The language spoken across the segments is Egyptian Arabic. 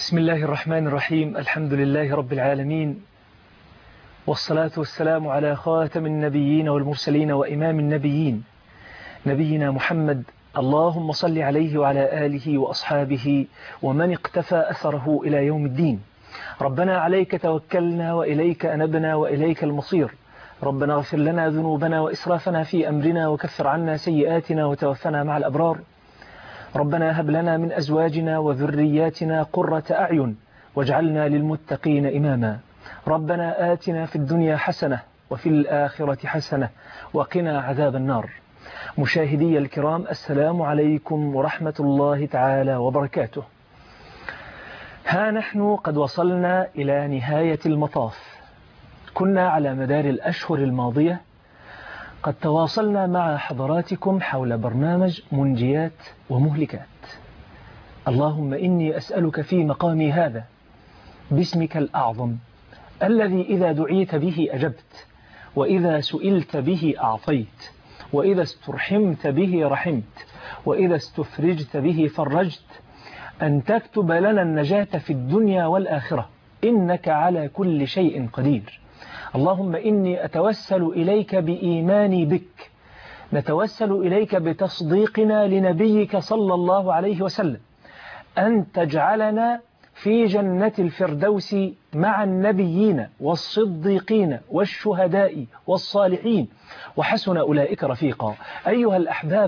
بسم الله الرحمن الرحيم الحمد لله رب العالمين والصلاة والسلام على خاتم النبيين والمرسلين وإمام النبيين نبينا محمد اللهم صل عليه وعلى آله وأصحابه ومن اقتفى أثره إلى يوم الدين ربنا عليك توكلنا وإليك أنبنا وإليك المصير ربنا اغفر لنا ذنوبنا وإسرافنا في أمرنا وكفر عنا سيئاتنا وتوفنا مع الأبرار ربنا هب لنا من أزواجنا وذرياتنا قرة أعين واجعلنا للمتقين إماما ربنا آتنا في الدنيا حسنة وفي الآخرة حسنة وقنا عذاب النار مشاهدي الكرام السلام عليكم ورحمة الله تعالى وبركاته ها نحن قد وصلنا إلى نهاية المطاف كنا على مدار الأشهر الماضية قد تواصلنا مع حضراتكم حول برنامج منجيات ومهلكات اللهم إني أسألك في مقامي هذا باسمك الأعظم الذي إذا دعيت به أجبت وإذا سئلت به أعطيت وإذا استرحمت به رحمت وإذا استفرجت به فرجت أن تكتب لنا النجاة في الدنيا والآخرة إنك على كل شيء قدير اللهم إني أتوسل إليك بإيماني بك نتوسل إليك بتصديقنا لنبيك صلى الله عليه وسلم أن تجعلنا في جنة الفردوس مع النبيين والصديقين والشهداء والصالحين وحسن أولئك رفيقا أيها الأحباب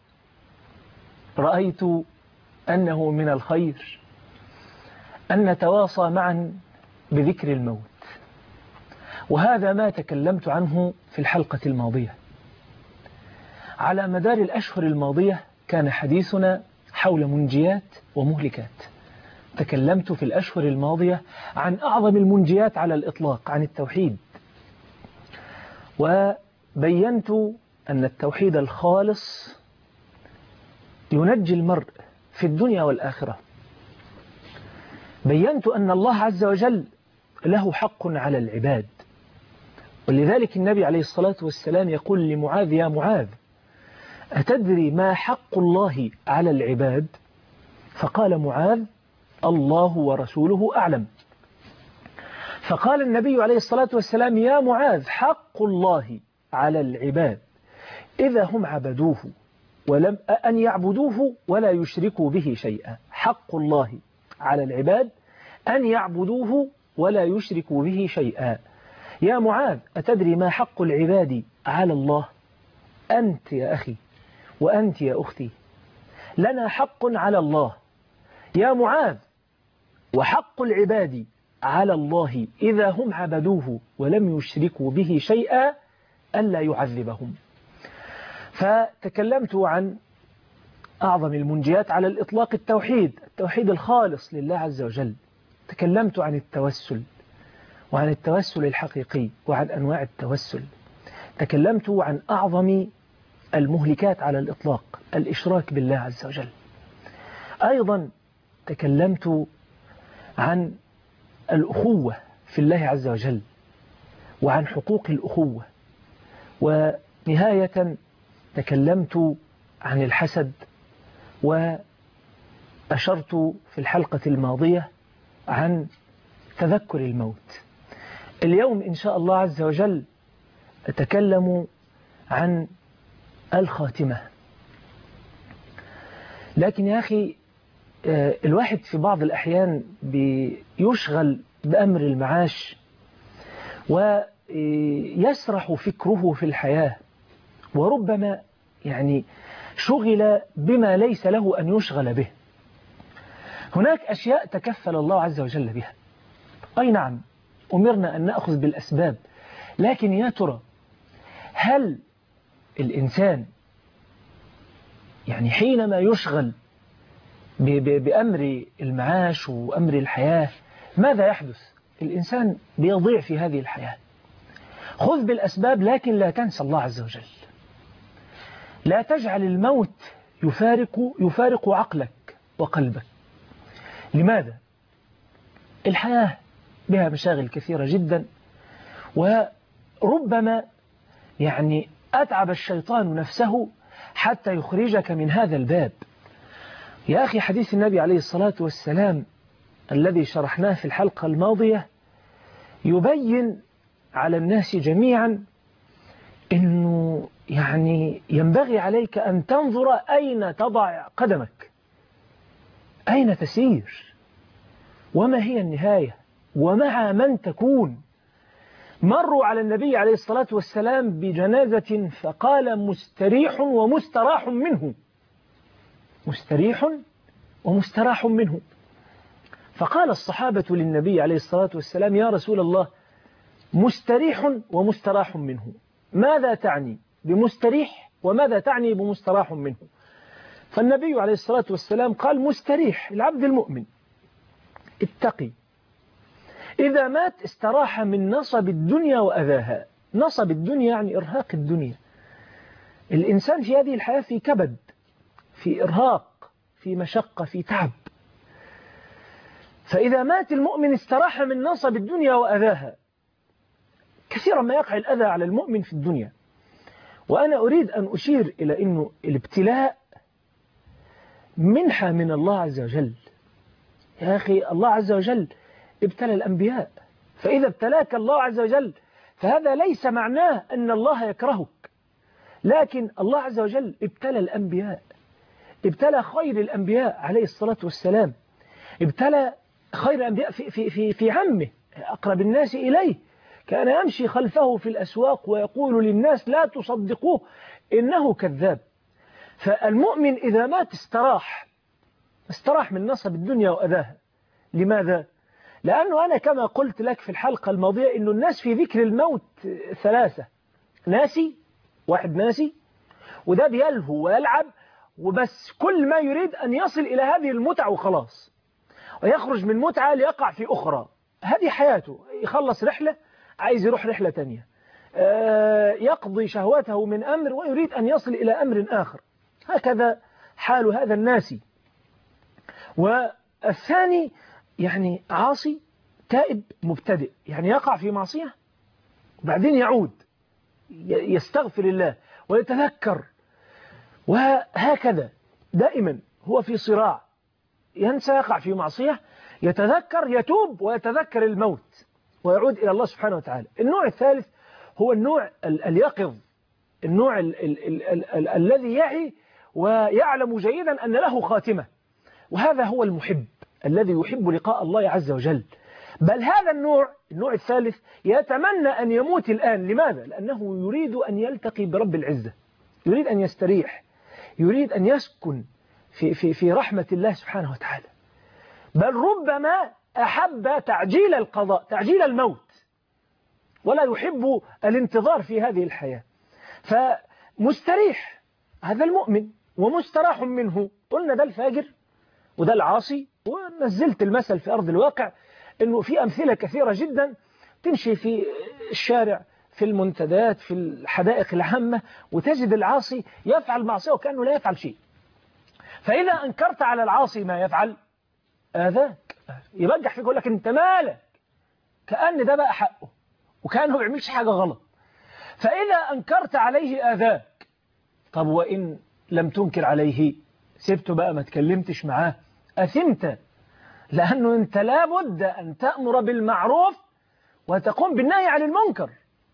رأيت أنه من الخير أن نتواصى معا بذكر الموت وهذا ما تكلمت عنه في الحلقة الماضية على مدار الأشهر الماضية كان حديثنا حول منجيات ومهلكات تكلمت في الأشهر الماضية عن أعظم المنجيات على الإطلاق عن التوحيد وبينت أن التوحيد الخالص ينجي المرء في الدنيا والآخرة بينت أن الله عز وجل له حق على العباد ولذلك النبي عليه الصلاة والسلام يقول لمعاذ يا معاذ أتدري ما حق الله على العباد فقال معاذ الله ورسوله أعلم فقال النبي عليه الصلاة والسلام يا معاذ حق الله على العباد إذا هم عبدوه ولم أن يعبدوه ولا يشركوا به شيئا حق الله على العباد أن يعبدوه ولا يشركوا به شيئا يا معاذ أتدري ما حق العباد على الله أنت يا أخي وأنت يا أختي لنا حق على الله يا معاذ وحق العباد على الله إذا هم عبدوه ولم يشركوا به شيئا ألا يعذبهم فتكلمت عن أعظم المنجيات على الإطلاق التوحيد التوحيد الخالص لله عز وجل تكلمت عن التوسل وعن التوسل الحقيقي وعن أنواع التوسل تكلمت عن أعظم المهلكات على الإطلاق الإشراك بالله عز وجل أيضا تكلمت عن الأخوة في الله عز وجل وعن حقوق الأخوة ونهاية تكلمت عن الحسد وأشرت في الحلقة الماضية عن تذكر الموت اليوم إن شاء الله عز وجل أتكلم عن الخاتمة لكن يا أخي الواحد في بعض الأحيان بيشغل بأمر المعاش ويسرح فكره في الحياة وربما يعني شغل بما ليس له أن يشغل به هناك أشياء تكفل الله عز وجل بها أي نعم أمرنا أن نأخذ بالأسباب لكن يا ترى هل الإنسان يعني حينما يشغل بأمر المعاش وأمر الحياة ماذا يحدث الإنسان بيضيع في هذه الحياة خذ بالأسباب لكن لا تنسى الله عز وجل لا تجعل الموت يفارق, يفارق عقلك وقلبك لماذا؟ الحياة بها مشاغل كثيرة جدا وربما يعني أتعب الشيطان نفسه حتى يخرجك من هذا الباب يا أخي حديث النبي عليه الصلاة والسلام الذي شرحناه في الحلقة الماضية يبين على الناس جميعا أنه يعني ينبغي عليك أن تنظر أين تضع قدمك أين تسير وما هي النهاية ومع من تكون مروا على النبي عليه الصلاة والسلام بجنازة فقال مستريح ومستراح منه مستريح ومستراح منه فقال الصحابة للنبي عليه الصلاة والسلام يا رسول الله مستريح ومستراح منه ماذا تعني بمستريح وماذا تعني بمستراح منه فالنبي عليه الصلاة والسلام قال مستريح العبد المؤمن اتقي إذا مات استراح من نصب الدنيا وأذاها نصب الدنيا يعني إرهاق الدنيا الإنسان في هذه الحياة في كبد في إرهاق في مشقة في تعب فإذا مات المؤمن استراح من نصب الدنيا وأذاها كثيرا ما يقع الأذى على المؤمن في الدنيا وأنا أريد أن أشير إلى أنه الابتلاء منحة من الله عز وجل يا أخي الله عز وجل ابتلى الأنبياء فإذا ابتلاك الله عز وجل فهذا ليس معناه أن الله يكرهك لكن الله عز وجل ابتلى الأنبياء ابتلى خير الأنبياء عليه الصلاة والسلام ابتلى خير الأنبياء في, في, في, في عمه أقرب الناس إليه كان يمشي خلفه في الأسواق ويقول للناس لا تصدقوه إنه كذاب فالمؤمن إذا مات استراح استراح من نصب الدنيا وأذاها لماذا؟ لأنه أنا كما قلت لك في الحلقة الماضية أنه الناس في ذكر الموت ثلاثة ناسي واحد ناسي وده بيلهو ويلعب وبس كل ما يريد أن يصل إلى هذه المتعة وخلاص ويخرج من متعة ليقع في أخرى هذه حياته يخلص رحلة عايز يروح رحلة تانية يقضي شهوته من أمر ويريد أن يصل إلى أمر آخر هكذا حال هذا الناس والثاني يعني عاصي تائب مبتدئ يعني يقع في معصية وبعدين يعود يستغفر الله ويتذكر وهكذا دائما هو في صراع ينسى يقع في معصية يتذكر يتوب ويتذكر الموت ويعود إلى الله سبحانه وتعالى النوع الثالث هو النوع اليقظ النوع ال ال ال ال ال الذي يعي ويعلم جيدا أن له خاتمة وهذا هو المحب الذي يحب لقاء الله عز وجل بل هذا النوع النوع الثالث يتمنى أن يموت الآن لماذا؟ لأنه يريد أن يلتقي برب العزة يريد أن يستريح يريد أن يسكن في, في, في رحمة الله سبحانه وتعالى بل ربما أحب تعجيل القضاء تعجيل الموت ولا يحب الانتظار في هذه الحياة فمستريح هذا المؤمن ومستراح منه قلنا ده الفاجر وده العاصي ونزلت المثل في أرض الواقع أنه في أمثلة كثيرة جدا تمشي في الشارع في المنتديات في الحدائق العامة وتجد العاصي يفعل معصية وكأنه لا يفعل شيء فإذا أنكرت على العاصي ما يفعل آذاك يبجح فيك يقول لك أنت مالك كأن ده بقى حقه وكأنه ما بيعملش حاجة غلط فإذا أنكرت عليه آذاك طب وإن لم تنكر عليه سبته بقى ما تكلمتش معاه أثمت لأنه أنت لابد أن تأمر بالمعروف وتقوم بالنهي عن المنكر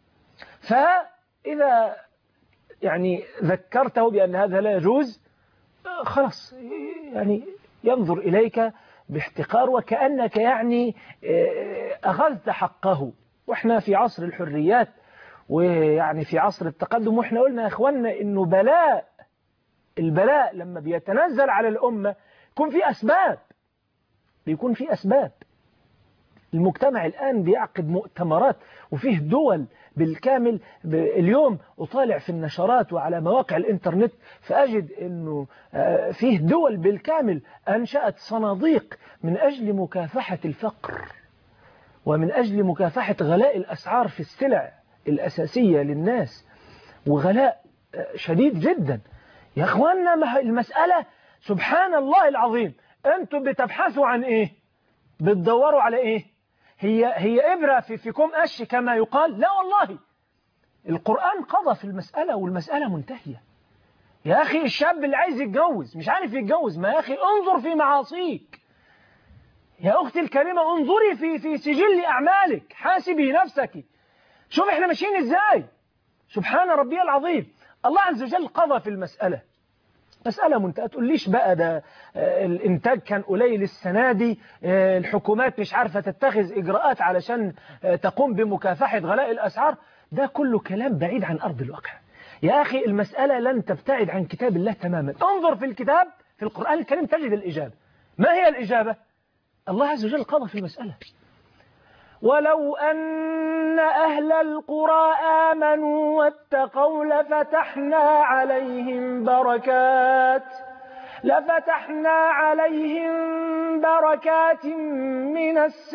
فإذا يعني ذكرته بأن هذا لا يجوز خلاص يعني ينظر إليك باحتقار وكأنك يعني أخذت حقه وإحنا في عصر الحريات ويعني في عصر التقدم وإحنا قلنا يا إخواننا إنه بلاء البلاء لما بيتنزل على الأمة يكون في أسباب بيكون في أسباب المجتمع الآن بيعقد مؤتمرات وفيه دول بالكامل اليوم أطالع في النشرات وعلى مواقع الإنترنت فأجد أنه فيه دول بالكامل أنشأت صناديق من أجل مكافحة الفقر ومن أجل مكافحة غلاء الأسعار في السلع الأساسية للناس وغلاء شديد جدا يا أخواننا المسألة سبحان الله العظيم أنتم بتبحثوا عن إيه بتدوروا على إيه هي هي إبرة في فيكم قش كما يقال لا والله القرآن قضى في المسألة والمسألة منتهية يا أخي الشاب اللي عايز يتجوز مش عارف يتجوز ما يا أخي انظر في معاصيك يا أختي الكريمة انظري في في سجل أعمالك حاسبي نفسك شوف احنا ماشيين ازاي سبحان ربي العظيم الله عز وجل قضى في المسألة مسألة منتهى تقوليش بقى ده الإنتاج كان قليل السنة دي الحكومات مش عارفة تتخذ إجراءات علشان تقوم بمكافحة غلاء الأسعار ده كله كلام بعيد عن أرض الواقع يا أخي المسألة لن تبتعد عن كتاب الله تماما انظر في الكتاب في القرآن الكريم تجد الإجابة ما هي الإجابة الله عز وجل قضى في المسألة ولو أن أهل القرى آمنوا واتقوا لفتحنا عليهم بركات لفتحنا عليهم بركات من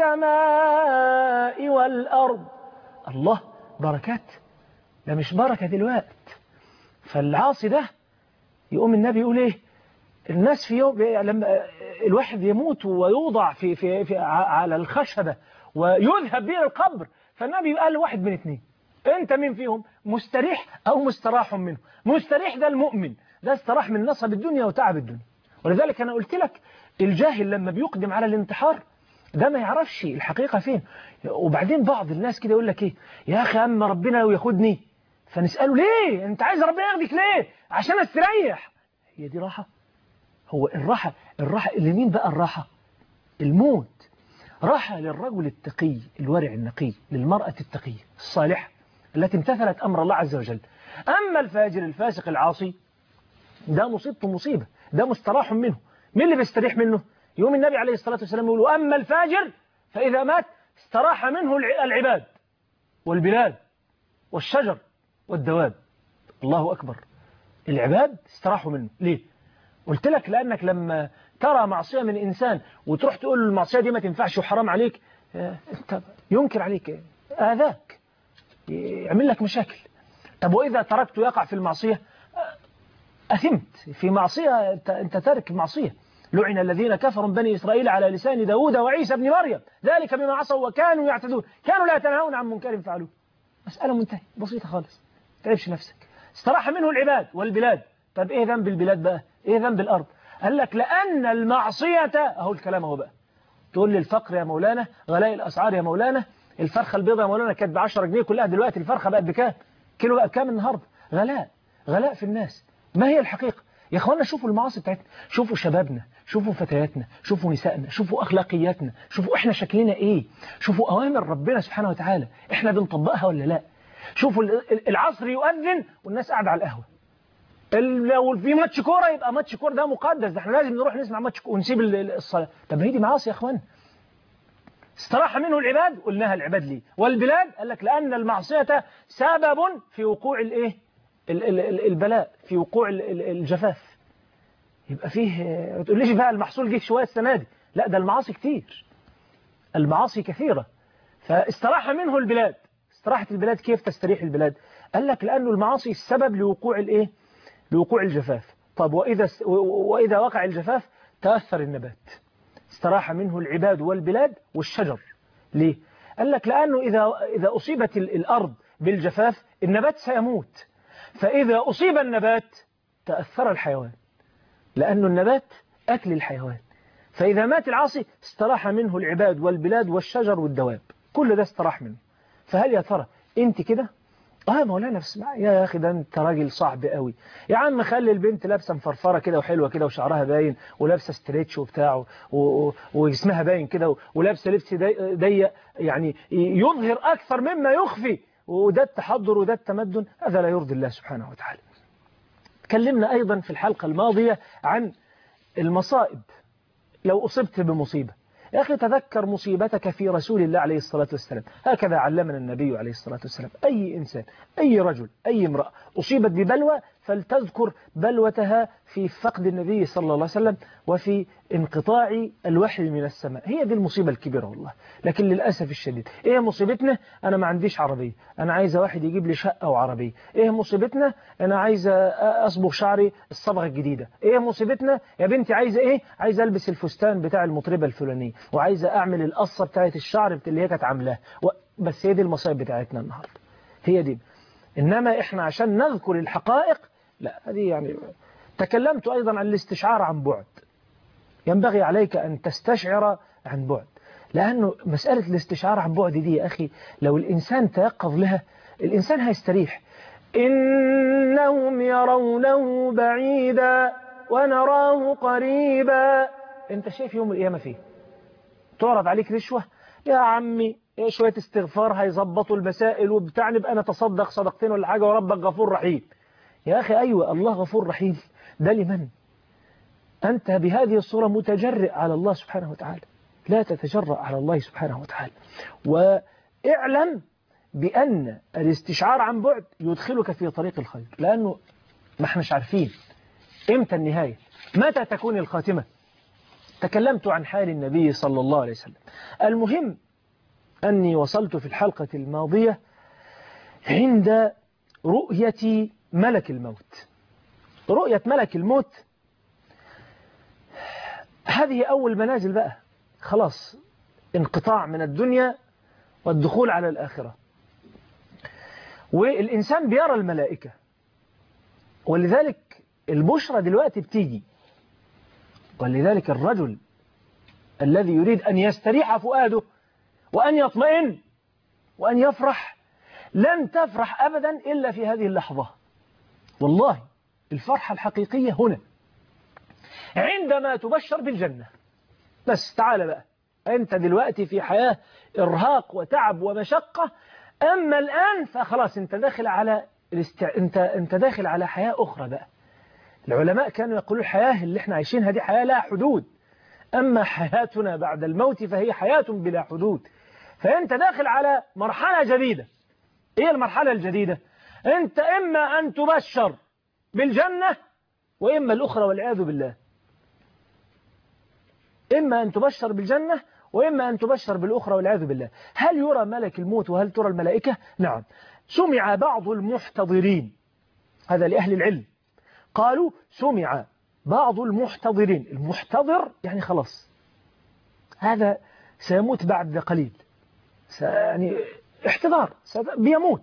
السماء والأرض الله بركات ده مش بركة دلوقت فالعاصي ده يقوم النبي يقول ايه الناس في يوم لما الواحد يموت ويوضع في, في, في على الخشبة ويذهب به القبر فالنبي قال له واحد من اثنين انت مين فيهم مستريح او مستراح منه مستريح ده المؤمن ده استراح من نصب الدنيا وتعب الدنيا ولذلك انا قلت لك الجاهل لما بيقدم على الانتحار ده ما يعرفش الحقيقة فين وبعدين بعض الناس كده يقول لك ايه يا اخي اما ربنا لو ياخدني فنسأله ليه انت عايز ربنا ياخدك ليه عشان استريح هي دي راحة هو الراحة الراحة اللي مين بقى الراحة الموت راحة للرجل التقي الورع النقي للمرأة التقية الصالحة التي امتثلت أمر الله عز وجل أما الفاجر الفاسق العاصي ده مصيبته مصيبة ده مستراح منه مين اللي بيستريح منه يوم النبي عليه الصلاة والسلام يقول وأما الفاجر فإذا مات استراح منه العباد والبلاد والشجر والدواب الله أكبر العباد استراحوا منه ليه قلت لك لأنك لما ترى معصية من إنسان وتروح تقول له المعصية دي ما تنفعش وحرام عليك انت ينكر عليك آذاك يعمل لك مشاكل طب وإذا تركته يقع في المعصية أثمت في معصية أنت تارك معصية لعن الذين كفروا بني إسرائيل على لسان داود وعيسى بن مريم ذلك بما عصوا وكانوا يعتدون كانوا لا يتناهون عن منكر فعلوه مسألة منتهية بسيطة خالص تعبش نفسك استراح منه العباد والبلاد طب ايه ذنب البلاد بقى ايه ذنب الارض قال لك لان المعصية اهو الكلام اهو بقى تقول لي الفقر يا مولانا غلاء الاسعار يا مولانا الفرخة البيضاء يا مولانا كانت ب 10 جنيه كلها دلوقتي الفرخة بقت بكام كيلو بقى بكام النهارده غلاء غلاء في الناس ما هي الحقيقة يا اخوانا شوفوا المعاصي بتاعتنا شوفوا شبابنا شوفوا فتياتنا شوفوا نسائنا شوفوا اخلاقياتنا شوفوا احنا شكلنا ايه شوفوا اوامر ربنا سبحانه وتعالى احنا بنطبقها ولا لا شوفوا العصر يؤذن والناس قاعده على القهوه لو في ماتش كوره يبقى ماتش كوره ده مقدس ده احنا لازم نروح نسمع ماتش ونسيب الصلاه طب هي دي معاصي يا اخوان استراح منه العباد قلناها العباد ليه والبلاد قال لك لان المعصيه سبب في وقوع الايه البلاء في وقوع الجفاف يبقى فيه ما تقوليش بقى المحصول جه شويه السنه دي لا ده المعاصي كتير المعاصي كثيره فاستراح منه البلاد استراحة البلاد كيف تستريح البلاد قال لك لأنه المعاصي السبب لوقوع الإيه لوقوع الجفاف طب وإذا وإذا وقع الجفاف تأثر النبات استراح منه العباد والبلاد والشجر ليه قال لك لأنه إذا إذا أصيبت الأرض بالجفاف النبات سيموت فإذا أصيب النبات تأثر الحيوان لأنه النبات أكل الحيوان فإذا مات العاصي استراح منه العباد والبلاد والشجر والدواب كل ده استراح منه فهل يا ترى انت كده اه مولانا اسمع يا اخي ده انت راجل صعب قوي يا عم خلي البنت لابسه مفرفره كده وحلوه كده وشعرها باين ولابسه ستريتش وبتاع وجسمها باين كده ولابسه لبس ضيق يعني يظهر اكثر مما يخفي وده التحضر وده التمدن هذا لا يرضي الله سبحانه وتعالى تكلمنا ايضا في الحلقه الماضيه عن المصائب لو اصبت بمصيبه يا أخي تذكر مصيبتك في رسول الله عليه الصلاة والسلام هكذا علمنا النبي عليه الصلاة والسلام أي إنسان أي رجل أي امرأة أصيبت ببلوى فلتذكر بلوتها في فقد النبي صلى الله عليه وسلم وفي انقطاع الوحي من السماء هي دي المصيبة الكبيرة والله لكن للأسف الشديد إيه مصيبتنا أنا ما عنديش عربية أنا عايز واحد يجيب لي شقة وعربية إيه مصيبتنا أنا عايز أصبغ شعري الصبغة الجديدة إيه مصيبتنا يا بنتي عايزة إيه عايز ألبس الفستان بتاع المطربة الفلانية وعايزة أعمل القصة بتاعت الشعر اللي هي كانت عاملاها بس هي دي المصايب بتاعتنا النهاردة هي دي إنما إحنا عشان نذكر الحقائق لا هذه يعني تكلمت أيضا عن الاستشعار عن بعد ينبغي عليك أن تستشعر عن بعد لأنه مسألة الاستشعار عن بعد دي يا أخي لو الإنسان تيقظ لها الإنسان هيستريح إنهم يرونه بعيدا ونراه قريبا أنت شايف يوم القيامة فيه تعرض عليك رشوة يا عمي إيه شوية استغفار هيظبطوا المسائل وبتاع نبقى نتصدق صدقتين ولا حاجة وربك غفور رحيم يا أخي أيوة الله غفور رحيم ده لمن أنت بهذه الصورة متجرئ على الله سبحانه وتعالى لا تتجرأ على الله سبحانه وتعالى واعلم بأن الاستشعار عن بعد يدخلك في طريق الخير لأنه ما احناش عارفين امتى النهاية متى تكون الخاتمة تكلمت عن حال النبي صلى الله عليه وسلم المهم أني وصلت في الحلقة الماضية عند رؤية ملك الموت رؤية ملك الموت هذه أول منازل بقى خلاص انقطاع من الدنيا والدخول على الآخرة والإنسان بيرى الملائكة ولذلك البشرى دلوقتي بتيجي ولذلك الرجل الذي يريد أن يستريح فؤاده وأن يطمئن وأن يفرح لن تفرح أبدا إلا في هذه اللحظة والله الفرحة الحقيقية هنا عندما تبشر بالجنة بس تعال بقى أنت دلوقتي في حياة إرهاق وتعب ومشقة أما الآن فخلاص أنت داخل على الاستع... أنت أنت داخل على حياة أخرى بقى العلماء كانوا يقولوا الحياة اللي احنا عايشينها دي حياة لا حدود أما حياتنا بعد الموت فهي حياة بلا حدود فأنت داخل على مرحلة جديدة إيه المرحلة الجديدة أنت إما أن تبشر بالجنة وإما الأخرى والعياذ بالله إما أن تبشر بالجنة وإما أن تبشر بالأخرى والعياذ بالله هل يرى ملك الموت وهل ترى الملائكة نعم سمع بعض المحتضرين هذا لأهل العلم قالوا سمع بعض المحتضرين المحتضر يعني خلاص هذا سيموت بعد قليل يعني احتضار بيموت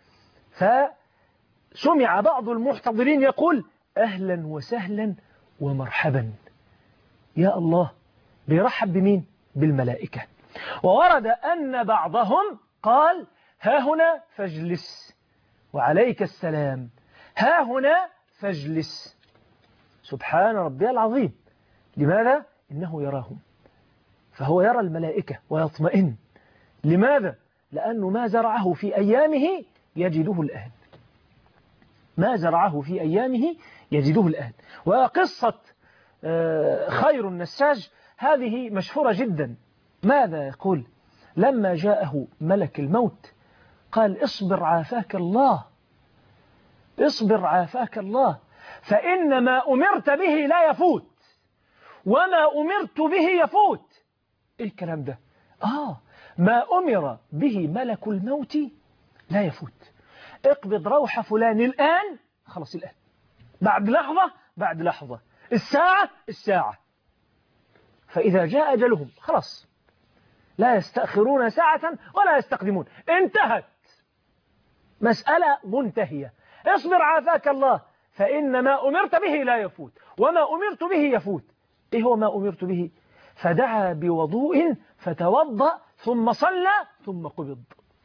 فسمع بعض المحتضرين يقول أهلا وسهلا ومرحبا يا الله بيرحب بمين بالملائكة وورد أن بعضهم قال ها هنا فاجلس وعليك السلام ها هنا فاجلس سبحان ربي العظيم لماذا؟ إنه يراهم فهو يرى الملائكة ويطمئن لماذا؟ لأنه ما زرعه في أيامه يجده الآن ما زرعه في أيامه يجده الآن وقصة خير النساج هذه مشهورة جدا ماذا يقول لما جاءه ملك الموت قال اصبر عافاك الله اصبر عافاك الله فإن ما أمرت به لا يفوت وما أمرت به يفوت إيه الكلام ده آه ما أمر به ملك الموت لا يفوت اقبض روح فلان الآن خلاص الآن بعد لحظة بعد لحظة الساعة الساعة فإذا جاء أجلهم خلاص لا يستأخرون ساعة ولا يستقدمون انتهت مسألة منتهية اصبر عافاك الله فإن ما أمرت به لا يفوت وما أمرت به يفوت إيه هو ما أمرت به فدعا بوضوء فتوضأ ثم صلى ثم قبض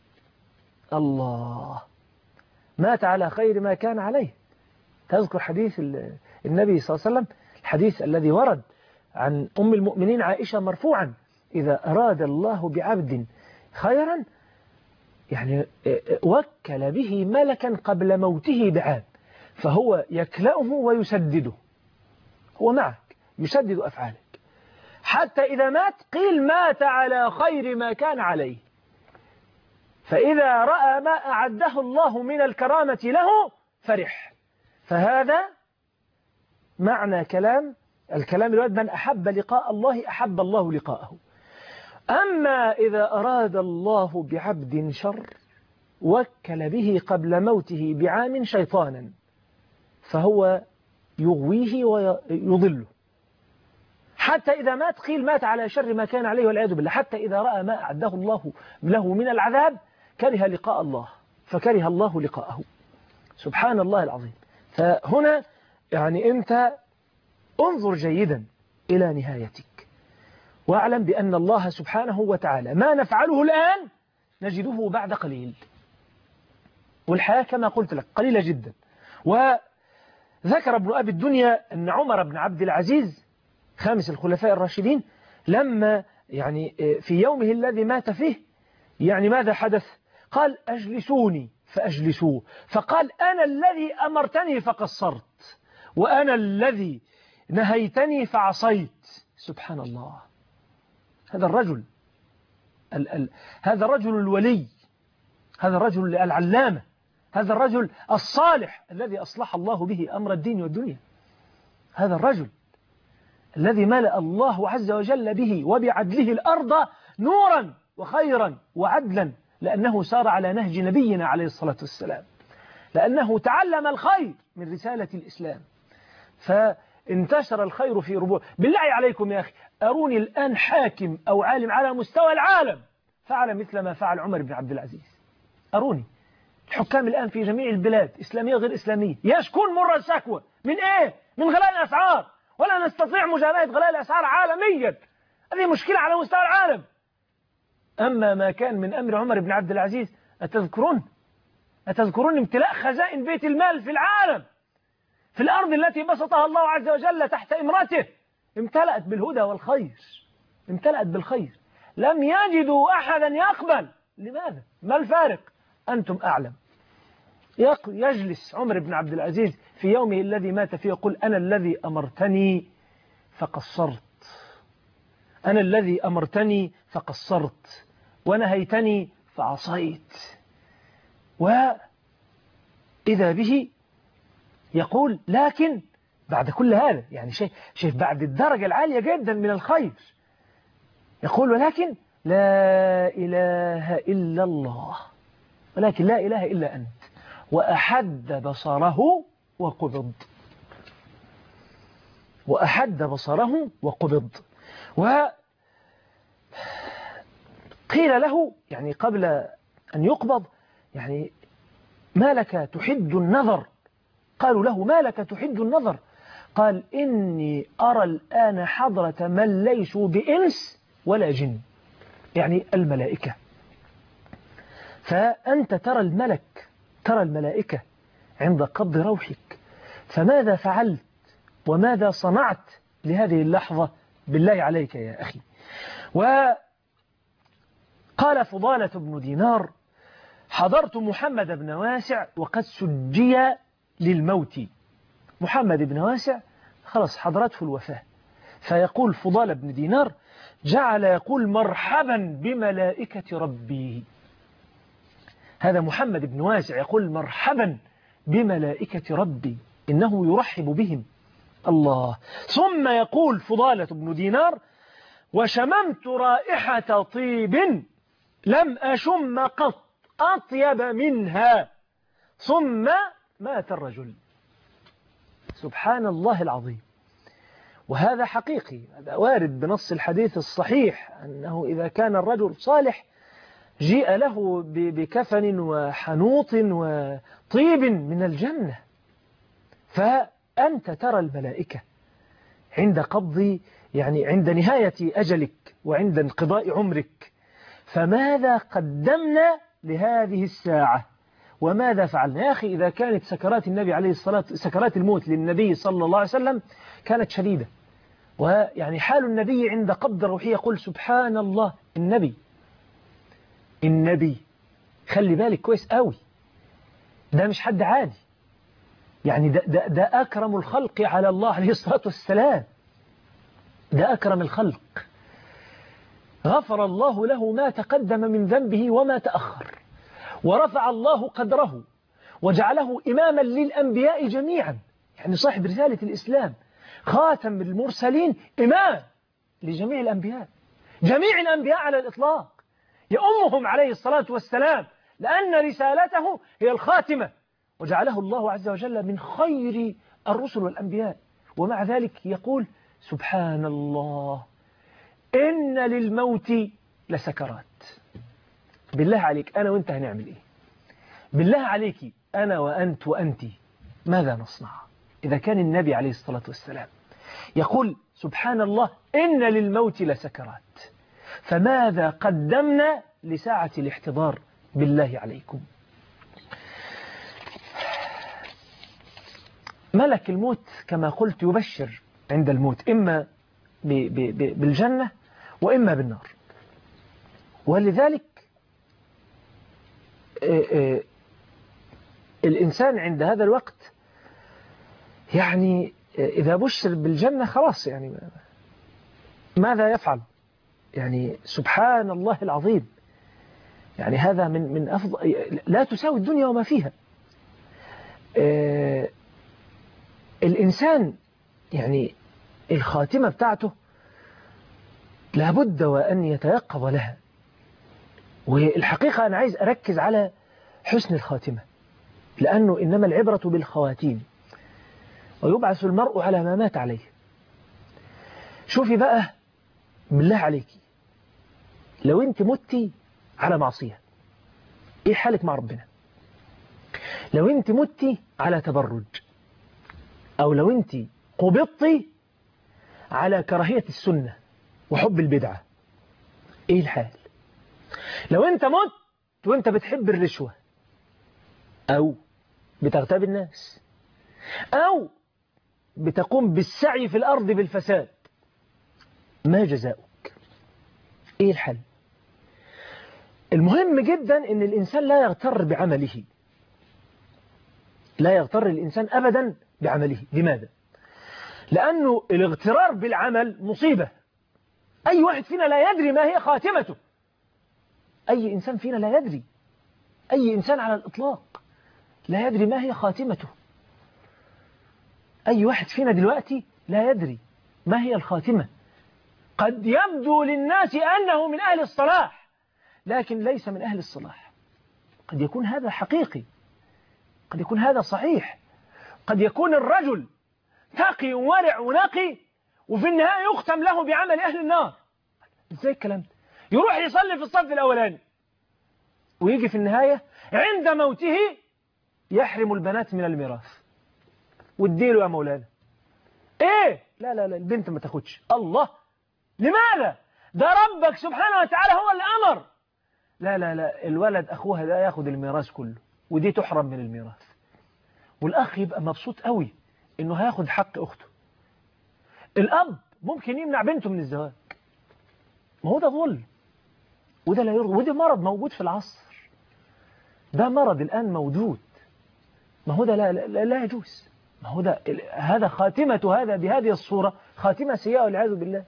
الله مات على خير ما كان عليه تذكر حديث النبي صلى الله عليه وسلم الحديث الذي ورد عن أم المؤمنين عائشة مرفوعا إذا أراد الله بعبد خيرا يعني وكل به ملكا قبل موته بعام فهو يكلأه ويسدده هو معك يسدد أفعالك حتى إذا مات قيل مات على خير ما كان عليه فإذا رأى ما أعده الله من الكرامة له فرح فهذا معنى كلام الكلام الوارد من أحب لقاء الله أحب الله لقاءه أما إذا أراد الله بعبد شر وكل به قبل موته بعام شيطانا فهو يغويه ويضله حتى إذا مات قيل مات على شر ما كان عليه والعياذ بالله حتى إذا رأى ما أعده الله له من العذاب كره لقاء الله فكره الله لقاءه سبحان الله العظيم فهنا يعني أنت انظر جيدا إلى نهايتك واعلم بأن الله سبحانه وتعالى ما نفعله الآن نجده بعد قليل والحياة كما قلت لك قليلة جدا وذكر ابن أبي الدنيا أن عمر بن عبد العزيز خامس الخلفاء الراشدين لما يعني في يومه الذي مات فيه يعني ماذا حدث قال أجلسوني فأجلسوه فقال أنا الذي أمرتني فقصرت وأنا الذي نهيتني فعصيت سبحان الله هذا الرجل ال ال هذا الرجل الولي هذا الرجل العلامة هذا الرجل الصالح الذي أصلح الله به أمر الدين والدنيا هذا الرجل الذي ملأ الله عز وجل به وبعدله الأرض نورا وخيرا وعدلا لأنه سار على نهج نبينا عليه الصلاة والسلام لأنه تعلم الخير من رسالة الإسلام فانتشر الخير في ربوع بالله عليكم يا أخي أروني الآن حاكم أو عالم على مستوى العالم فعل مثل ما فعل عمر بن عبد العزيز أروني الحكام الآن في جميع البلاد إسلامية غير إسلامية يشكون مر الشكوى من إيه؟ من غلاء الأسعار ولا نستطيع مجابهة غلاء الأسعار عالميا هذه مشكلة على مستوى العالم أما ما كان من أمر عمر بن عبد العزيز أتذكرون أتذكرون امتلاء خزائن بيت المال في العالم في الأرض التي بسطها الله عز وجل تحت إمرته امتلأت بالهدى والخير امتلأت بالخير لم يجدوا أحدا يقبل لماذا؟ ما الفارق؟ أنتم أعلم يجلس عمر بن عبد العزيز في يومه الذي مات فيه يقول أنا الذي أمرتني فقصرت أنا الذي أمرتني فقصرت ونهيتني فعصيت وإذا به يقول لكن بعد كل هذا يعني شيء شيء بعد الدرجة العالية جدا من الخير يقول ولكن لا إله إلا الله ولكن لا إله إلا أنت وأحد بصره وقبض وأحد بصره وقبض وقيل له يعني قبل أن يقبض يعني ما لك تحد النظر قالوا له ما لك تحد النظر قال إني أرى الآن حضرة من ليسوا بإنس ولا جن يعني الملائكة فأنت ترى الملك ترى الملائكة عند قبض روحك فماذا فعلت وماذا صنعت لهذه اللحظة بالله عليك يا أخي وقال فضالة بن دينار حضرت محمد بن واسع وقد سجي للموت محمد بن واسع خلاص حضرته الوفاة فيقول فضالة بن دينار جعل يقول مرحبا بملائكة ربي هذا محمد بن واسع يقول مرحبا بملائكة ربي إنه يرحب بهم الله ثم يقول فضالة بن دينار وشممت رائحة طيب لم أشم قط أطيب منها ثم مات الرجل سبحان الله العظيم وهذا حقيقي هذا وارد بنص الحديث الصحيح أنه إذا كان الرجل صالح جيء له بكفن وحنوط وطيب من الجنة فأنت ترى الملائكة عند قبض يعني عند نهاية أجلك وعند انقضاء عمرك فماذا قدمنا لهذه الساعة وماذا فعلنا يا أخي إذا كانت سكرات النبي عليه الصلاة سكرات الموت للنبي صلى الله عليه وسلم كانت شديدة ويعني حال النبي عند قبض روحه يقول سبحان الله النبي النبي خلي بالك كويس قوي ده مش حد عادي يعني ده, ده, ده أكرم الخلق على الله عليه الصلاة والسلام ده أكرم الخلق غفر الله له ما تقدم من ذنبه وما تأخر ورفع الله قدره وجعله إماما للأنبياء جميعا يعني صاحب رسالة الإسلام خاتم المرسلين إمام لجميع الأنبياء جميع الأنبياء على الإطلاق يأمهم عليه الصلاة والسلام لأن رسالته هي الخاتمة وجعله الله عز وجل من خير الرسل والأنبياء ومع ذلك يقول سبحان الله إن للموت لسكرات بالله عليك أنا وأنت هنعمل إيه بالله عليك أنا وأنت وأنت ماذا نصنع إذا كان النبي عليه الصلاة والسلام يقول سبحان الله إن للموت لسكرات فماذا قدمنا لساعة الاحتضار بالله عليكم ملك الموت كما قلت يبشر عند الموت إما بالجنة وإما بالنار ولذلك الإنسان عند هذا الوقت يعني إذا بشر بالجنة خلاص يعني ماذا يفعل يعني سبحان الله العظيم يعني هذا من من أفضل لا تساوي الدنيا وما فيها الإنسان يعني الخاتمة بتاعته لابد وأن يتيقظ لها والحقيقة أنا عايز أركز على حسن الخاتمة لأنه إنما العبرة بالخواتيم ويبعث المرء على ما مات عليه شوفي بقى بالله عليك لو انت متي على معصية ايه حالك مع ربنا لو انت متي على تبرج او لو انت قبضتي على كراهية السنة وحب البدعة ايه الحال لو انت مت وانت بتحب الرشوة او بتغتاب الناس او بتقوم بالسعي في الارض بالفساد ما جزاؤك ايه الحل المهم جدا ان الانسان لا يغتر بعمله لا يغتر الانسان ابدا بعمله لماذا لانه الاغترار بالعمل مصيبة اي واحد فينا لا يدري ما هي خاتمته اي انسان فينا لا يدري اي انسان على الاطلاق لا يدري ما هي خاتمته اي واحد فينا دلوقتي لا يدري ما هي الخاتمة قد يبدو للناس أنه من أهل الصلاح لكن ليس من أهل الصلاح قد يكون هذا حقيقي قد يكون هذا صحيح قد يكون الرجل تقي ورع ونقي وفي النهاية يختم له بعمل أهل النار ازاي الكلام ده يروح يصلي في الصف الأولاني ويجي في النهاية عند موته يحرم البنات من الميراث واديله يا مولانا ايه لا لا لا البنت ما تاخدش الله لماذا ده ربك سبحانه وتعالى هو اللي أمر لا لا لا الولد أخوها ده ياخد الميراث كله ودي تحرم من الميراث والأخ يبقى مبسوط قوي إنه هياخد حق أخته الأب ممكن يمنع بنته من الزواج ما هو ده ظلم وده لا يرضى وده مرض موجود في العصر ده مرض الآن موجود ما هو ده لا, لا, لا يجوز ما هو ده هذا خاتمة هذا بهذه الصورة خاتمة سيئة والعياذ بالله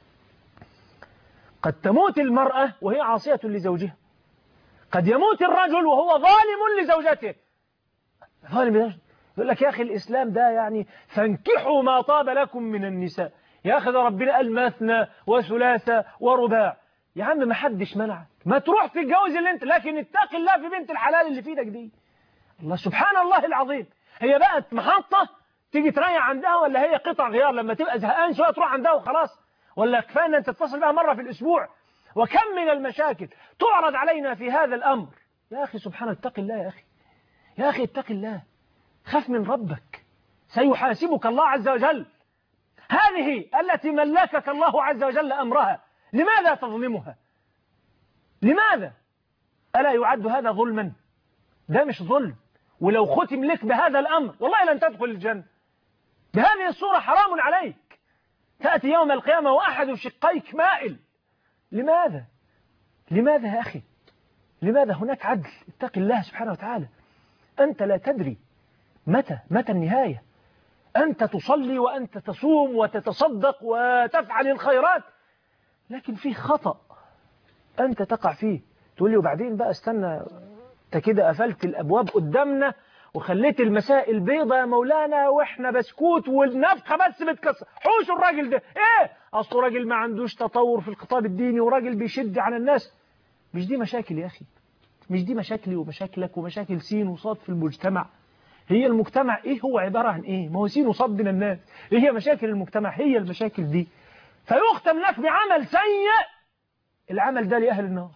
قد تموت المرأة وهي عاصية لزوجها قد يموت الرجل وهو ظالم لزوجته ظالم لزوجته يقول لك يا أخي الإسلام ده يعني فانكحوا ما طاب لكم من النساء يا أخي ده ربنا قال مثنى وثلاثة ورباع يا عم ما حدش منعك ما تروح تتجوز اللي انت لكن اتق الله في بنت الحلال اللي في ايدك دي الله سبحان الله العظيم هي بقت محطة تيجي تريح عندها ولا هي قطع غيار لما تبقى زهقان شوية تروح عندها وخلاص ولا كفاية أن تتصل بها مرة في الأسبوع وكم من المشاكل تعرض علينا في هذا الأمر يا أخي سبحانه اتق الله يا أخي يا أخي اتق الله خف من ربك سيحاسبك الله عز وجل هذه التي ملكك الله عز وجل أمرها لماذا تظلمها لماذا ألا يعد هذا ظلما ده مش ظلم ولو ختم لك بهذا الأمر والله لن تدخل الجنة بهذه الصورة حرام عليك تأتي يوم القيامة وأحد شقيك مائل لماذا لماذا يا أخي لماذا هناك عدل اتق الله سبحانه وتعالى أنت لا تدري متى متى النهاية أنت تصلي وأنت تصوم وتتصدق وتفعل الخيرات لكن في خطأ أنت تقع فيه تقول لي وبعدين بقى استنى أنت كده قفلت الأبواب قدامنا وخليت المسائل بيضة يا مولانا واحنا بسكوت والنفخة بس بتكسر حوش الراجل ده ايه اصله راجل ما عندوش تطور في الخطاب الديني وراجل بيشد على الناس مش دي مشاكل يا اخي مش دي مشاكلي ومشاكلك ومشاكل سين وصاد في المجتمع هي المجتمع ايه هو عبارة عن ايه ما هو سين وصاد من الناس ايه هي مشاكل المجتمع هي المشاكل دي فيختم لك بعمل سيء العمل ده لأهل النار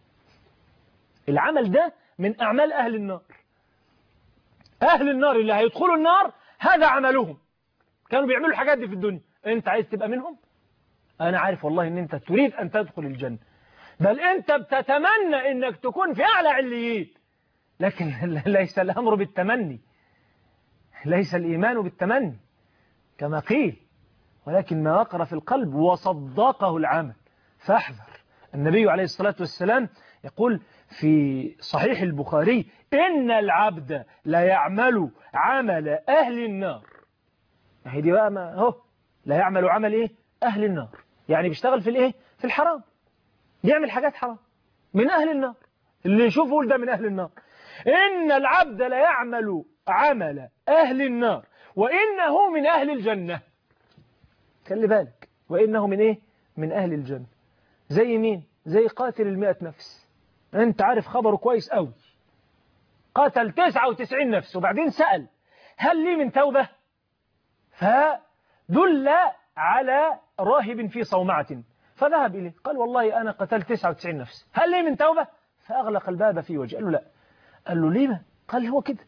العمل ده من أعمال أهل النار أهل النار اللي هيدخلوا النار هذا عملهم كانوا بيعملوا الحاجات دي في الدنيا انت عايز تبقى منهم انا عارف والله ان انت تريد ان تدخل الجنة بل انت بتتمنى انك تكون في اعلى عليين لكن ليس الامر بالتمني ليس الايمان بالتمني كما قيل ولكن ما وقر في القلب وصدقه العمل فاحذر النبي عليه الصلاة والسلام يقول في صحيح البخاري إن العبد لا يعمل عمل أهل النار هي دي بقى ما هو لا يعمل عمل إيه أهل النار يعني بيشتغل في الإيه في الحرام يعمل حاجات حرام من أهل النار اللي يشوفه يقول ده من أهل النار إن العبد لا يعمل عمل أهل النار وإنه من أهل الجنة خلي بالك وإنه من إيه من أهل الجنة زي مين زي قاتل المئة نفس أنت عارف خبره كويس أوي قتل تسعة وتسعين نفس وبعدين سأل هل لي من توبة فدل على راهب في صومعة فذهب إليه قال والله أنا قتلت تسعة وتسعين نفس هل لي من توبة فأغلق الباب في وجهه قال له لا قال له ليه قال هو كده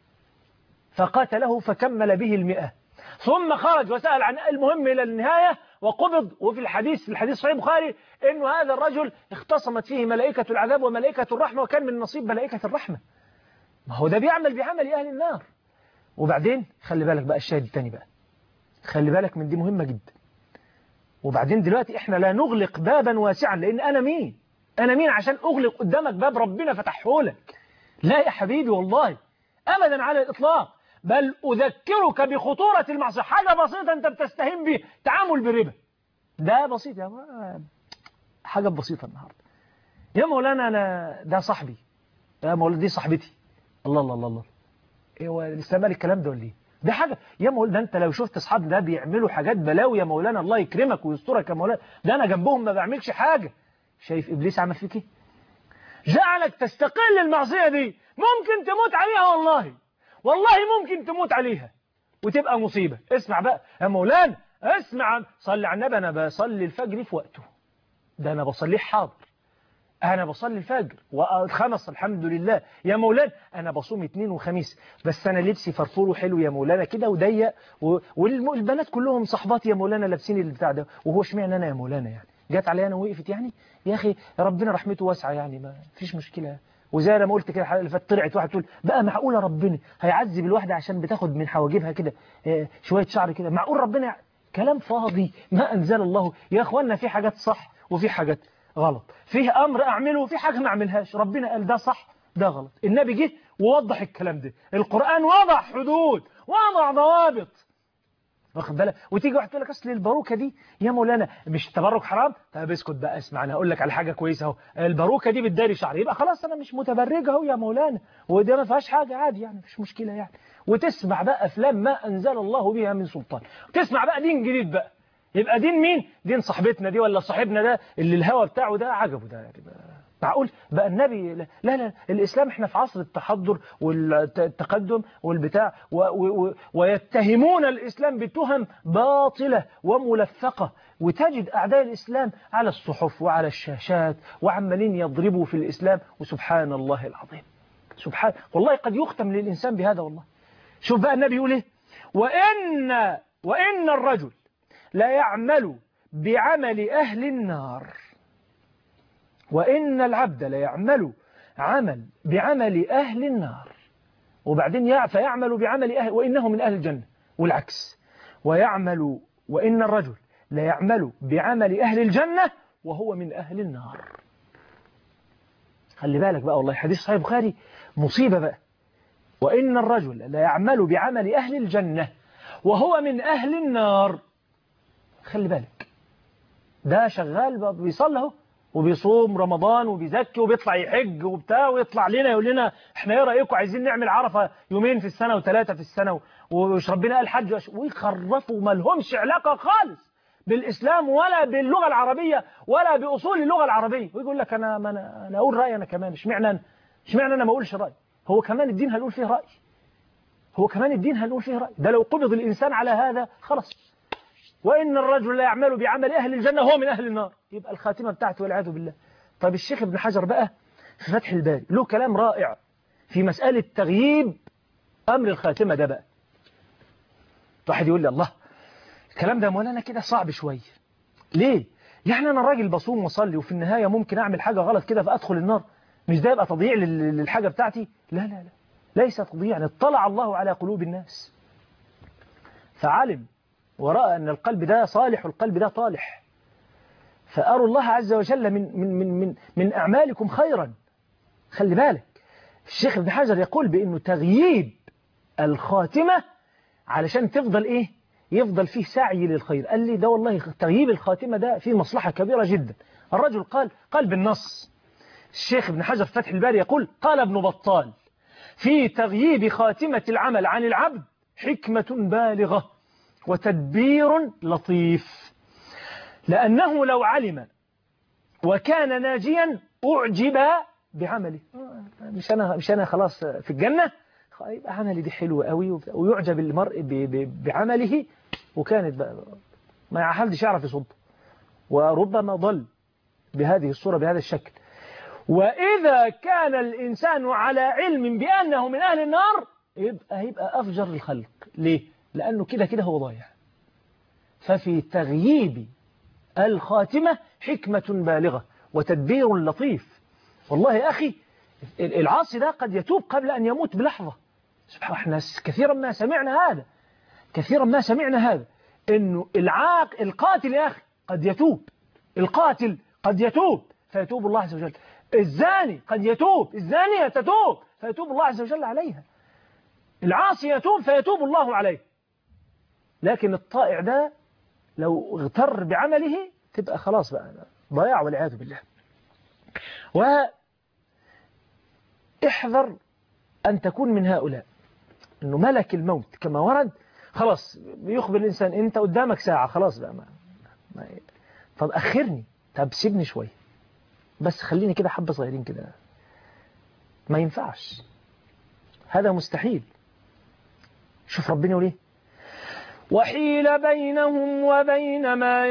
فقاتله فكمل به المئة ثم خرج وسأل عن المهم إلى النهاية وقبض وفي الحديث في الحديث صحيح البخاري أنه هذا الرجل اختصمت فيه ملائكة العذاب وملائكة الرحمة وكان من نصيب ملائكة الرحمة ما هو ده بيعمل بعمل أهل النار وبعدين خلي بالك بقى الشاهد الثاني بقى خلي بالك من دي مهمة جدا وبعدين دلوقتي احنا لا نغلق بابا واسعا لأن أنا مين أنا مين عشان أغلق قدامك باب ربنا فتحه لك لا يا حبيبي والله أبدا على الإطلاق بل أذكرك بخطورة المعصية حاجة بسيطة أنت بتستهين به تعامل بالربا ده بسيط يا ما حاجة بسيطة النهاردة يا مولانا أنا ده صاحبي يا مولانا دي صاحبتي الله الله الله الله إيه هو الإسلام قال الكلام ده ولا إيه ده حاجة يا مولانا ده أنت لو شفت أصحاب ده بيعملوا حاجات بلاوي يا مولانا الله يكرمك ويسترك يا مولانا ده أنا جنبهم ما بعملش حاجة شايف إبليس عمل فيك إيه جعلك تستقل المعصية دي ممكن تموت عليها والله والله ممكن تموت عليها وتبقى مصيبة اسمع بقى يا مولانا اسمع صلي على النبي أنا بصلي الفجر في وقته ده أنا بصليه حاضر أنا بصلي الفجر والخمس الحمد لله يا مولانا أنا بصوم اثنين وخميس بس أنا لبسي فرفور وحلو يا مولانا كده وضيق و... والبنات كلهم صحباتي يا مولانا لابسين البتاع ده وهو اشمعنى أنا يا مولانا يعني جت عليا أنا وقفت يعني يا أخي ربنا رحمته واسعة يعني ما فيش مشكلة وزي انا ما قلت كده الحلقه اللي فاتت طلعت واحد تقول بقى معقوله ربنا هيعذب الواحده عشان بتاخد من حواجبها كده شويه شعر كده معقول ربنا يع... كلام فاضي ما انزل الله يا اخوانا في حاجات صح وفي حاجات غلط فيه امر اعمله وفي حاجه ما اعملهاش ربنا قال ده صح ده غلط النبي جه ووضح الكلام ده القران وضع حدود وضع ضوابط واخد بالك وتيجي واحد تقول لك اصل الباروكه دي يا مولانا مش التبرك حرام طب اسكت بقى اسمع انا هقول لك على حاجه كويسه اهو الباروكه دي بتداري شعري يبقى خلاص انا مش متبرجه اهو يا مولانا وده ما فيهاش حاجه عادي يعني مفيش مشكله يعني وتسمع بقى افلام ما انزل الله بها من سلطان وتسمع بقى دين جديد بقى يبقى دين مين دين صاحبتنا دي ولا صاحبنا ده اللي الهوى بتاعه ده عجبه ده يعني بقى معقول بقى النبي لا لا, لا الإسلام احنا في عصر التحضر والتقدم والبتاع و و ويتهمون الإسلام بتهم باطلة وملفقة وتجد أعداء الإسلام على الصحف وعلى الشاشات وعمالين يضربوا في الإسلام وسبحان الله العظيم سبحان والله قد يختم للإنسان بهذا والله شوف بقى النبي يقول ايه وإن وإن الرجل لا يعمل بعمل أهل النار وإن العبد ليعمل عمل بعمل أهل النار وبعدين فيعمل بعمل أهل وإنه من أهل الجنة والعكس ويعمل وإن الرجل ليعمل بعمل أهل الجنة وهو من أهل النار خلي بالك بقى والله حديث صحيح البخاري مصيبة بقى وإن الرجل ليعمل بعمل أهل الجنة وهو من أهل النار خلي بالك ده شغال بيصلي اهو وبيصوم رمضان وبيزكي وبيطلع يحج وبتاع ويطلع لنا يقول لنا احنا ايه رايكم عايزين نعمل عرفه يومين في السنه وثلاثه في السنه ومش ربنا قال حج ويخرفوا ما لهمش علاقه خالص بالاسلام ولا باللغه العربيه ولا باصول اللغه العربيه ويقول لك انا ما انا انا اقول رايي انا كمان اشمعنى انا اشمعنى انا ما اقولش رايي هو كمان الدين هنقول فيه راي هو كمان الدين هنقول فيه راي ده لو قبض الانسان على هذا خلاص وإن الرجل لا يعمل بعمل أهل الجنة هو من أهل النار يبقى الخاتمة بتاعته والعياذ بالله طيب الشيخ ابن حجر بقى في فتح الباري له كلام رائع في مسألة تغييب أمر الخاتمة ده بقى واحد يقول لي الله الكلام ده مولانا كده صعب شوية ليه يعني انا راجل بصوم واصلي وفي النهاية ممكن اعمل حاجة غلط كده فادخل النار مش ده يبقى تضييع لل- للحاجة بتاعتي لا لا لا ليس تضييع اطلع الله على قلوب الناس فعلم ورأى أن القلب ده صالح والقلب ده طالح فأروا الله عز وجل من, من, من, من, من أعمالكم خيرا خلي بالك الشيخ ابن حجر يقول بأنه تغييب الخاتمة علشان تفضل إيه يفضل فيه سعي للخير قال لي ده والله تغييب الخاتمة ده فيه مصلحة كبيرة جدا الرجل قال قال بالنص الشيخ ابن حجر فتح الباري يقول قال ابن بطال في تغييب خاتمة العمل عن العبد حكمة بالغة وتدبير لطيف لأنه لو علم وكان ناجيا أعجب بعمله مش أنا, مش أنا خلاص في الجنة يبقى عملي دي حلو قوي ويعجب المرء ب- ب- بعمله وكانت بقى ما حدش يعرف يصد وربما ضل بهذه الصورة بهذا الشكل وإذا كان الإنسان على علم بأنه من أهل النار يبقى هيبقى أفجر الخلق ليه؟ لأنه كده كده هو ضايع ففي تغييب الخاتمة حكمة بالغة وتدبير لطيف والله يا أخي العاصي ده قد يتوب قبل أن يموت بلحظة سبحان الله احنا كثيرا ما سمعنا هذا كثيرا ما سمعنا هذا انه العاق القاتل يا اخي قد يتوب القاتل قد يتوب فيتوب الله عز وجل الزاني قد يتوب الزانية تتوب فيتوب الله عز وجل عليها العاصي يتوب فيتوب الله عليه لكن الطائع ده لو اغتر بعمله تبقى خلاص بقى ضياع والعياذ بالله واحذر أن تكون من هؤلاء أنه ملك الموت كما ورد خلاص يخبر الإنسان أنت قدامك ساعة خلاص بقى ما ما طب أخرني طب سيبني شوية بس خليني كده حبة صغيرين كده ما ينفعش هذا مستحيل شوف ربنا يقول ايه وحيل بينهم وبين ما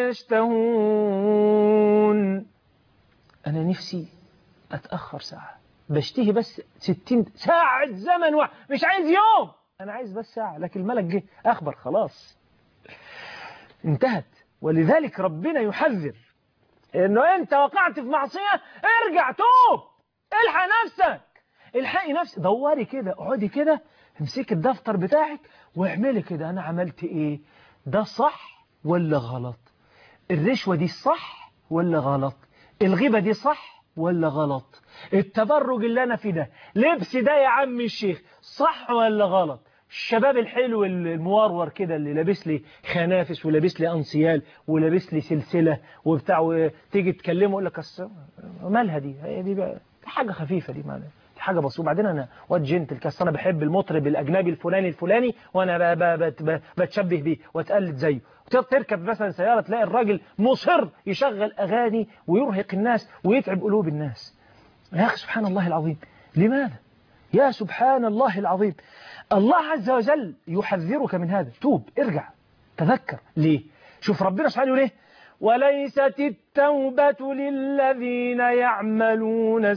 يشتهون أنا نفسي أتأخر ساعة بشتهي بس ستين ساعة زمن واحد مش عايز يوم أنا عايز بس ساعة لكن الملك جه أخبر خلاص انتهت ولذلك ربنا يحذر إنه أنت وقعت في معصية ارجع توب الحق نفسك الحقي نفسك دوري كده اقعدي كده امسكي الدفتر بتاعك واعملي كده أنا عملت إيه ده صح ولا غلط الرشوة دي صح ولا غلط الغيبة دي صح ولا غلط التبرج اللي أنا فيه ده لبس ده يا عم الشيخ صح ولا غلط الشباب الحلو المورور كده اللي لابس لي خنافس ولابس لي انسيال ولابس لي سلسلة وبتاع تيجي تكلمه يقول لك أص- مالها دي هي دي بقى دي حاجة خفيفة دي مالها دي حاجة بسيطة وبعدين أنا واد جنتل كاس أنا بحب المطرب الأجنبي الفلاني الفلاني وأنا ب- ب- بت- ب- بتشبه بيه وأتقلد زيه تركب مثلا سيارة تلاقي الراجل مصر يشغل أغاني ويرهق الناس ويتعب قلوب الناس يا أخي سبحان الله العظيم لماذا؟ يا سبحان الله العظيم الله عز وجل يحذرك من هذا توب ارجع تذكر ليه شوف ربنا سبحانه يقول ايه وليست التوبة للذين يعملون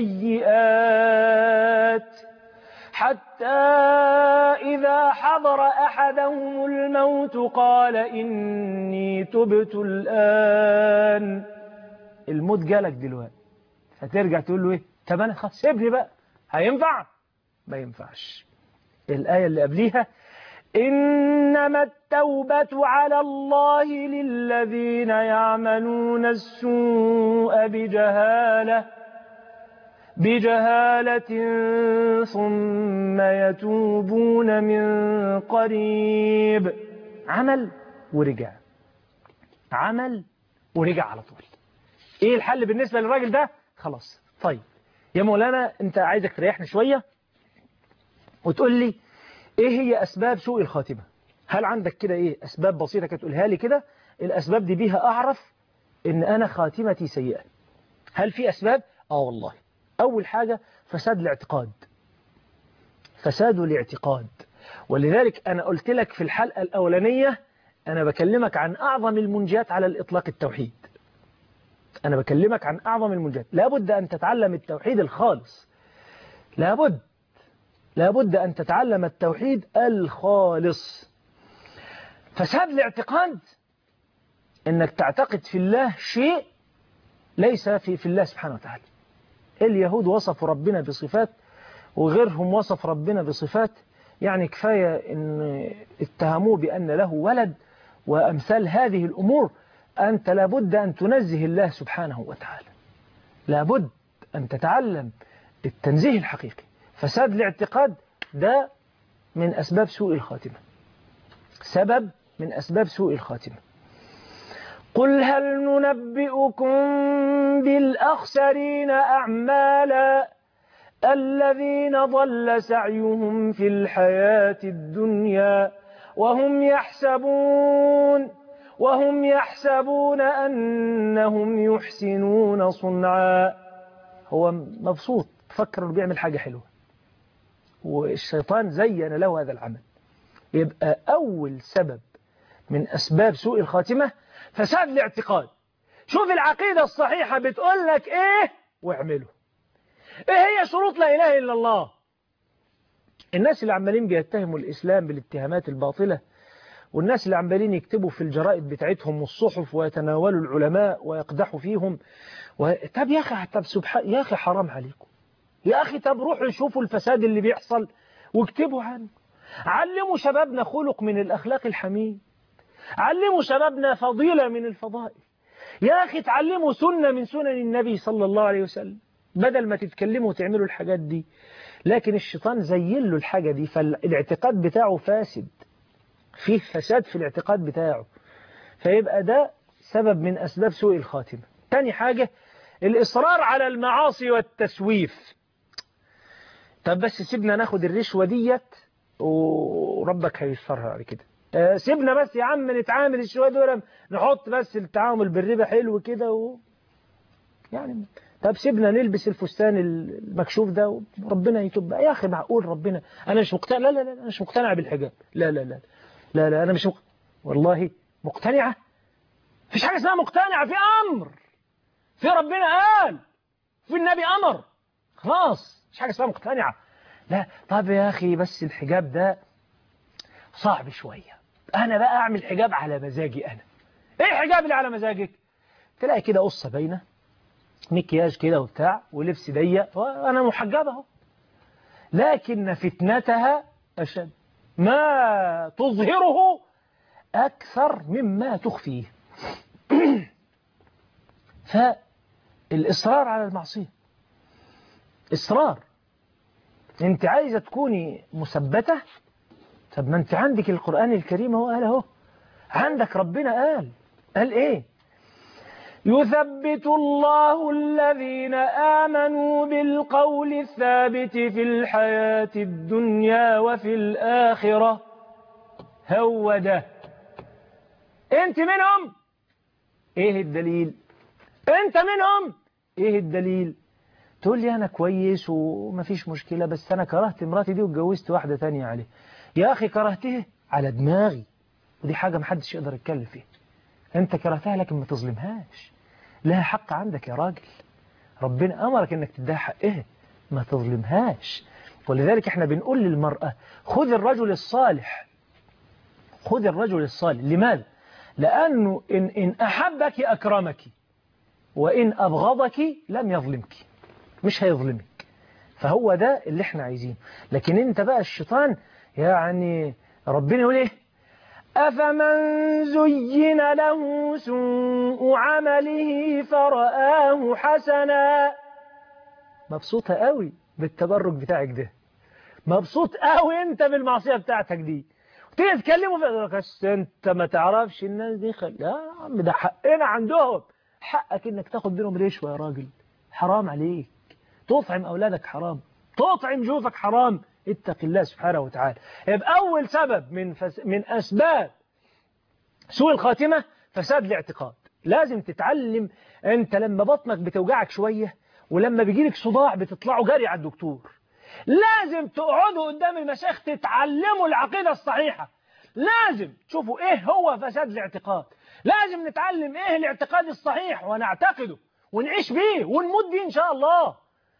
السيئات حتى إذا حضر أحدهم الموت قال إني تبت الآن الموت جالك دلوقتي فترجع تقول له ايه طب انا خلاص سيبني بقى هينفع ما ينفعش الآية اللي قبليها إنما التوبة على الله للذين يعملون السوء بجهالة بجهالة ثم يتوبون من قريب عمل ورجع عمل ورجع على طول ايه الحل بالنسبة للراجل ده خلاص طيب يا مولانا انت عايزك تريحني شوية وتقول لي ايه هي اسباب سوء الخاتمة هل عندك كده ايه اسباب بسيطة كده تقولها لي كده الاسباب دي بيها اعرف ان انا خاتمتي سيئة هل في اسباب اه والله اول حاجة فساد الاعتقاد فساد الاعتقاد ولذلك انا قلت لك في الحلقة الاولانية انا بكلمك عن اعظم المنجيات على الاطلاق التوحيد أنا بكلمك عن أعظم المنجات لابد أن تتعلم التوحيد الخالص لابد لابد أن تتعلم التوحيد الخالص فساد الاعتقاد انك تعتقد في الله شيء ليس في, في الله سبحانه وتعالى اليهود وصفوا ربنا بصفات وغيرهم وصف ربنا بصفات يعني كفاية ان اتهموه بأن له ولد وأمثال هذه الأمور أنت لابد أن تنزه الله سبحانه وتعالى لابد أن تتعلم التنزيه الحقيقي فساد الاعتقاد ده من أسباب سوء الخاتمة سبب من أسباب سوء الخاتمة قل هل ننبئكم بالأخسرين أعمالا الذين ضل سعيهم في الحياة الدنيا وهم يحسبون وهم يحسبون أنهم يحسنون صنعا هو مبسوط فكر انه بيعمل حاجة حلوة والشيطان زين له هذا العمل يبقى أول سبب من أسباب سوء الخاتمة فساد الاعتقاد شوف العقيدة الصحيحة بتقول لك إيه واعمله إيه هي شروط لا إله إلا الله الناس اللي عمالين بيتهموا الإسلام بالاتهامات الباطلة والناس اللي عمالين يكتبوا في الجرائد بتاعتهم والصحف ويتناولوا العلماء ويقدحوا فيهم و... طب يا أخي طب سبحان يا أخي حرام عليكم يا أخي طب روحوا شوفوا الفساد اللي بيحصل واكتبوا عنه علموا شبابنا خلق من الأخلاق الحميد علموا شبابنا فضيلة من الفضائل يا أخي تعلموا سنة من سنن النبي صلى الله عليه وسلم بدل ما تتكلموا وتعملوا الحاجات دي لكن الشيطان زين له الحاجة دي فالاعتقاد بتاعه فاسد فيه فساد في الاعتقاد بتاعه فيبقى ده سبب من أسباب سوء الخاتمة تاني حاجة الإصرار على المعاصي والتسويف طب بس سيبنا ناخد الرشوة ديت وربك هيسرها على كده آه سيبنا بس يا عم نتعامل الشوية دول نحط بس التعامل بالربا حلو كده و... يعني طب سيبنا نلبس الفستان المكشوف ده وربنا يتوب يا أخي معقول ربنا أنا مش مقتنع لا لا لا أنا مش مقتنع بالحجاب لا لا لا لا لا أنا مش مق... والله مقتنعة فيش حاجة اسمها مقتنعة في أمر في ربنا قال في النبي أمر خلاص مش حاجة اسمها مقتنعة لا طب يا أخي بس الحجاب ده صعب شوية أنا بقى أعمل حجاب على مزاجي أنا إيه الحجاب اللي على مزاجك تلاقي كده قصة باينة مكياج كده وبتاع ولبس ضيق وأنا محجبة اهو لكن فتنتها أشد ما تظهره أكثر مما تخفيه فالإصرار على المعصية إصرار أنت عايزة تكوني مثبتة طب ما أنت عندك القرآن الكريم هو قال أهو عندك ربنا قال قال إيه يثبت الله الذين آمنوا بالقول الثابت في الحياة الدنيا وفي الآخرة هو ده انت منهم ايه الدليل انت منهم ايه الدليل تقول لي انا كويس ومفيش مشكلة بس انا كرهت مراتي دي واتجوزت واحدة تانية عليه يا اخي كرهته على دماغي ودي حاجة محدش يقدر يتكلم فيها انت كرهتها لكن ما تظلمهاش لها حق عندك يا راجل ربنا امرك انك تديها حقها ما تظلمهاش ولذلك احنا بنقول للمرأة خذ الرجل الصالح خذ الرجل الصالح لماذا لأنه إن, إن أحبك أكرمك وإن أبغضك لم يظلمك مش هيظلمك فهو ده اللي احنا عايزينه لكن انت بقى الشيطان يعني ربنا يقول ايه أفمن زين له سوء عمله فرآه حسنا مبسوطة قوي بالتبرك بتاعك ده مبسوط قوي انت بالمعصية بتاعتك دي تيجي تكلموا في بس انت ما تعرفش الناس دي خل... يا عم ده حقنا عندهم حقك انك تاخد منهم رشوة يا راجل حرام عليك تطعم اولادك حرام تطعم جوفك حرام اتق الله سبحانه وتعالى يبقى أول سبب من, فس... من أسباب سوء الخاتمة فساد الاعتقاد لازم تتعلم أنت لما بطنك بتوجعك شوية ولما بيجيلك صداع بتطلعوا جري على الدكتور لازم تقعدوا قدام المشايخ تتعلموا العقيدة الصحيحة لازم تشوفوا ايه هو فساد الاعتقاد لازم نتعلم ايه الاعتقاد الصحيح ونعتقده ونعيش بيه ونموت بيه ان شاء الله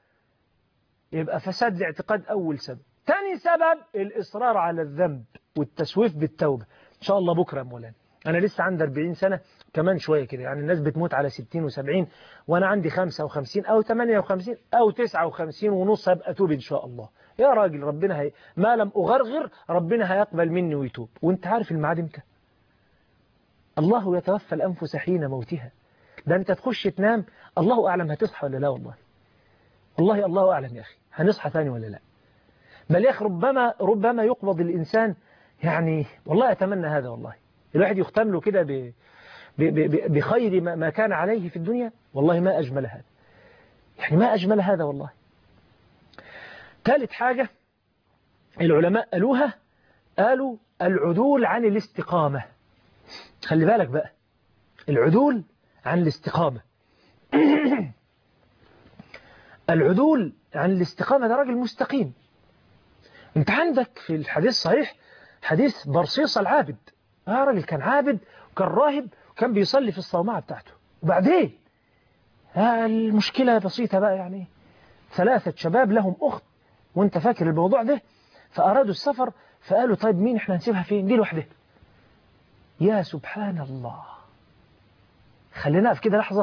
يبقى فساد الاعتقاد أول سبب تاني سبب الإصرار على الذنب والتسويف بالتوبة إن شاء الله بكرة يا مولانا أنا لسه عندي 40 سنة كمان شوية كده يعني الناس بتموت على 60 و70 وأنا عندي 55 أو 58 أو 59 ونص هبقى توب إن شاء الله يا راجل ربنا هي ما لم أغرغر ربنا هيقبل مني ويتوب وانت عارف الميعاد امتى الله يتوفى الأنفس حين موتها ده انت تخش تنام الله أعلم هتصحى ولا لا والله والله الله أعلم يا أخي هنصحى ثاني ولا لا بل يا أخي ربما, ربما يقبض الإنسان يعني والله أتمنى هذا والله الواحد يختم له كده ب- ب- ب- بخير ما ما كان عليه في الدنيا والله ما أجمل هذا يعني ما أجمل هذا والله ثالث حاجة العلماء قالوها قالوا العدول عن الاستقامة خلي بالك بقى العدول عن الاستقامة العدول عن الاستقامة ده راجل مستقيم انت عندك في الحديث صحيح حديث برصيص العابد آه راجل كان عابد وكان راهب وكان بيصلي في الصومعة بتاعته وبعدين آه المشكلة بسيطة بقى يعني ثلاثة شباب لهم أخت وانت فاكر الموضوع ده فأرادوا السفر فقالوا طيب مين احنا نسيبها فين دي لوحدها يا سبحان الله خلينا نقف كده لحظة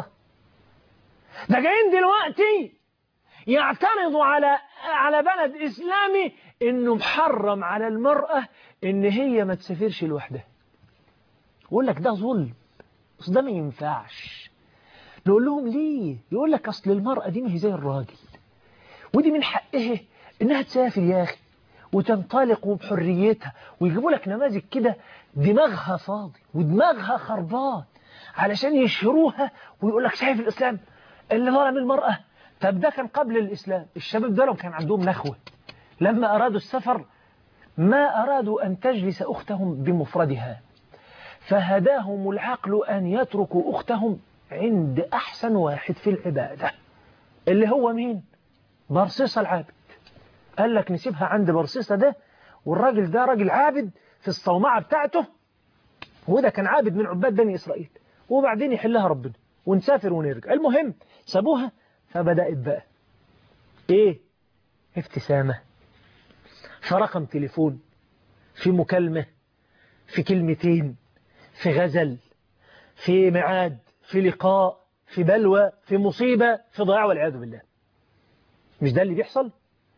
ده جايين دلوقتي يعترضوا على على بلد إسلامي إنه محرم على المرأة إن هي ما تسافرش لوحدها يقول لك ده ظلم بس ده ما ينفعش نقول لهم ليه يقول لك أصل المرأة دي ما هي زي الراجل ودي من حقها إنها تسافر يا أخي وتنطلق بحريتها ويجيبوا لك نماذج كده دماغها فاضي ودماغها خربان علشان يشهروها ويقول لك شايف الإسلام اللي ظلم المرأة طب ده كان قبل الإسلام الشباب دول كان عندهم نخوة لما أرادوا السفر ما أرادوا أن تجلس أختهم بمفردها فهداهم العقل أن يتركوا أختهم عند أحسن واحد في العبادة اللي هو مين؟ برصيصة العابد قال لك نسيبها عند برصيصة ده والراجل ده راجل عابد في الصومعة بتاعته وده كان عابد من عباد بني إسرائيل وبعدين يحلها ربنا ونسافر ونرجع المهم سابوها فبدأت بقى ايه ابتسامة في رقم تليفون في مكالمة في كلمتين في غزل في ميعاد في لقاء في بلوى في مصيبة في ضياع والعياذ بالله مش ده اللي بيحصل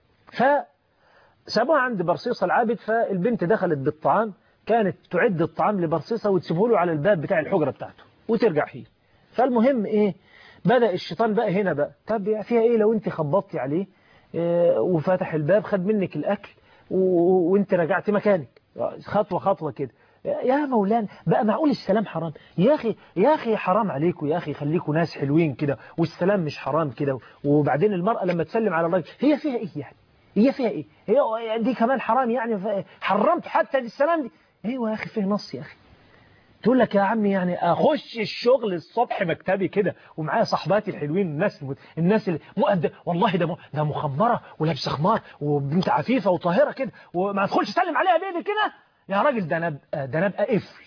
فسابوها عند برصيصة العابد فالبنت دخلت بالطعام كانت تعد الطعام لبرصيصة وتسيبه له على الباب بتاع الحجرة بتاعته وترجع هي فالمهم ايه بدأ الشيطان بقى هنا بقى طب فيها ايه لو انت خبطتي عليه اه وفتح الباب خد منك الاكل و- وانت رجعت مكانك خطوة خطوة كده يا مولانا بقى معقول السلام حرام يا أخي يا أخي حرام عليكم يا أخي خليكم ناس حلوين كده والسلام مش حرام كده وبعدين المرأة لما تسلم على الراجل هي فيها إيه يعني هي فيها إيه هي دي كمان حرام يعني ف- حرمت حتى السلام دي أيوة يا أخي فيه نص يا أخي تقول لك يا عمي يعني اخش الشغل الصبح مكتبي كده ومعايا صاحباتي الحلوين الناس الناس اللي مؤدب والله ده م- ده مخمره ولابسه خمار وبنت عفيفه وطاهره كده وما تدخلش تسلم عليها بايدك كده يا راجل ده انا ابقى ده انا ابقى قفل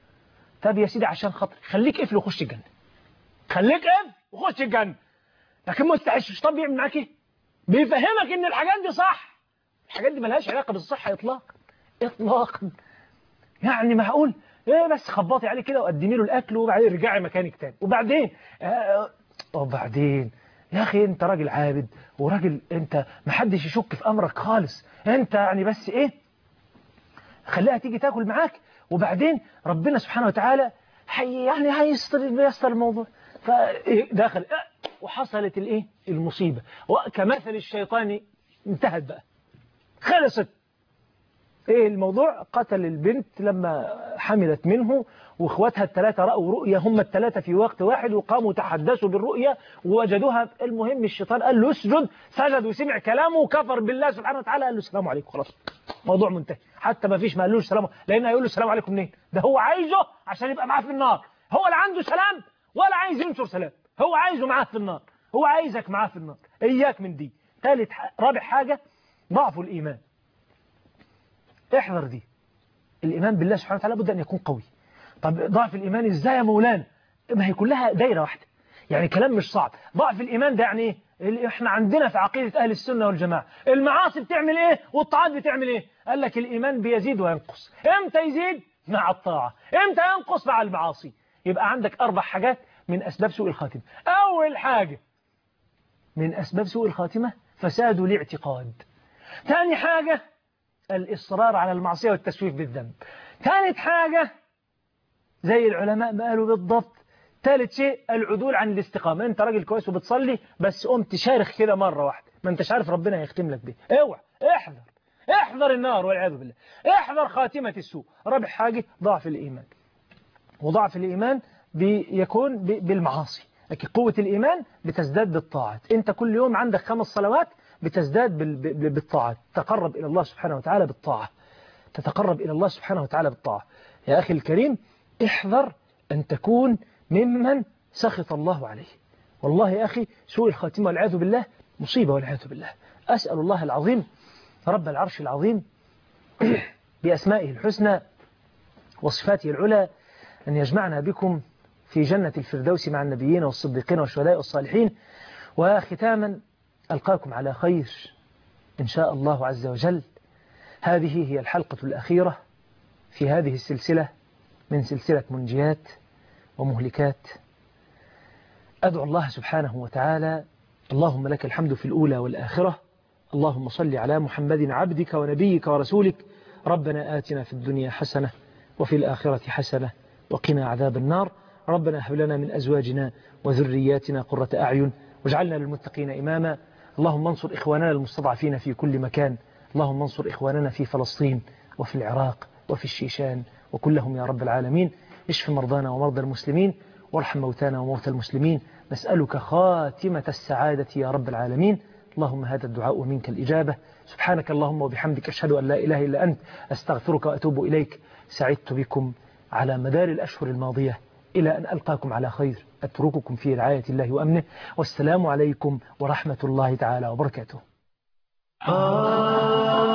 طب يا سيدي عشان خاطر خليك قفل وخش الجنه خليك قفل وخش الجنه لكن مستحيل الشيطان بيعمل معاك ايه بيفهمك ان الحاجات دي صح الحاجات دي ملهاش علاقه بالصحه اطلاقا اطلاقا يعني معقول ايه بس خبطي عليه كده وقدمي له الاكل وبعدين ارجعي مكانك تاني وبعدين آه وبعدين يا اخي انت راجل عابد وراجل انت محدش يشك في امرك خالص انت يعني بس ايه خليها تيجي تاكل معاك وبعدين ربنا سبحانه وتعالى حي يعني هيستر ييسر الموضوع فدخل وحصلت الايه المصيبه وكمثل الشيطان انتهت بقى خلصت ايه الموضوع قتل البنت لما حملت منه واخواتها الثلاثة رأوا رؤية هم الثلاثة في وقت واحد وقاموا تحدثوا بالرؤية ووجدوها المهم الشيطان قال له اسجد سجد وسمع كلامه وكفر بالله سبحانه وتعالى قال له السلام عليكم خلاص موضوع منتهي حتى ما فيش ما قالوش سلام لان هيقول له السلام عليكم منين ده هو عايزه عشان يبقى معاه في النار هو لا عنده سلام ولا عايز ينشر سلام هو عايزه معاه في النار هو عايزك معاه في النار اياك من دي ثالث رابع حاجة ضعف الإيمان احذر دي الإيمان بالله سبحانه وتعالى بد أن يكون قوي طب ضعف الإيمان إزاي يا مولانا ما هي كلها دايرة واحدة يعني كلام مش صعب ضعف الإيمان ده يعني إيه احنا عندنا في عقيدة أهل السنة والجماعة المعاصي بتعمل إيه والطاعات بتعمل إيه قال لك الإيمان بيزيد وينقص إمتى يزيد مع الطاعة امتى ينقص مع المعاصي يبقى عندك أربع حاجات من أسباب سوء الخاتمة أول حاجة من أسباب سوء الخاتمة فساد الاعتقاد ثاني حاجة الإصرار على المعصية والتسويف بالذنب ثالث حاجة زي العلماء ما قالوا بالضبط ثالث شيء العدول عن الاستقامة انت راجل كويس وبتصلي بس قمت شارخ كده مرة واحدة ما انتش عارف ربنا يختم لك بيه اوعى احذر احذر النار والعياذ بالله احذر خاتمة السوء رابع حاجة ضعف الإيمان وضعف الإيمان بيكون بالمعاصي لكن قوة الإيمان بتزداد بالطاعات انت كل يوم عندك خمس صلوات بتزداد بالطاعات تقرب إلى الله سبحانه وتعالى بالطاعة تتقرب إلى الله سبحانه وتعالى بالطاعة يا أخي الكريم احذر أن تكون ممن سخط الله عليه والله يا أخي سوء الخاتمة والعياذ بالله مصيبة والعياذ بالله أسأل الله العظيم رب العرش العظيم بأسمائه الحسنى وصفاته العلى أن يجمعنا بكم في جنة الفردوس مع النبيين والصديقين والشهداء والصالحين وختاما ألقاكم على خير إن شاء الله عز وجل هذه هي الحلقة الأخيرة في هذه السلسلة من سلسلة منجيات ومهلكات أدعو الله سبحانه وتعالى اللهم لك الحمد في الأولى والآخرة اللهم صل على محمد عبدك ونبيك ورسولك ربنا آتنا في الدنيا حسنة وفي الآخرة حسنة وقنا عذاب النار ربنا هب لنا من أزواجنا وذرياتنا قرة أعين واجعلنا للمتقين إماما اللهم انصر إخواننا المستضعفين في كل مكان اللهم انصر إخواننا في فلسطين وفي العراق وفي الشيشان وكلهم يا رب العالمين اشف مرضانا ومرضى المسلمين وارحم موتانا وموتى المسلمين نسألك خاتمة السعادة يا رب العالمين اللهم هذا الدعاء منك الإجابة سبحانك اللهم وبحمدك أشهد أن لا إله إلا أنت أستغفرك وأتوب إليك سعدت بكم على مدار الأشهر الماضية إلى أن ألقاكم على خير أترككم في رعاية الله وأمنه والسلام عليكم ورحمة الله تعالى وبركاته آه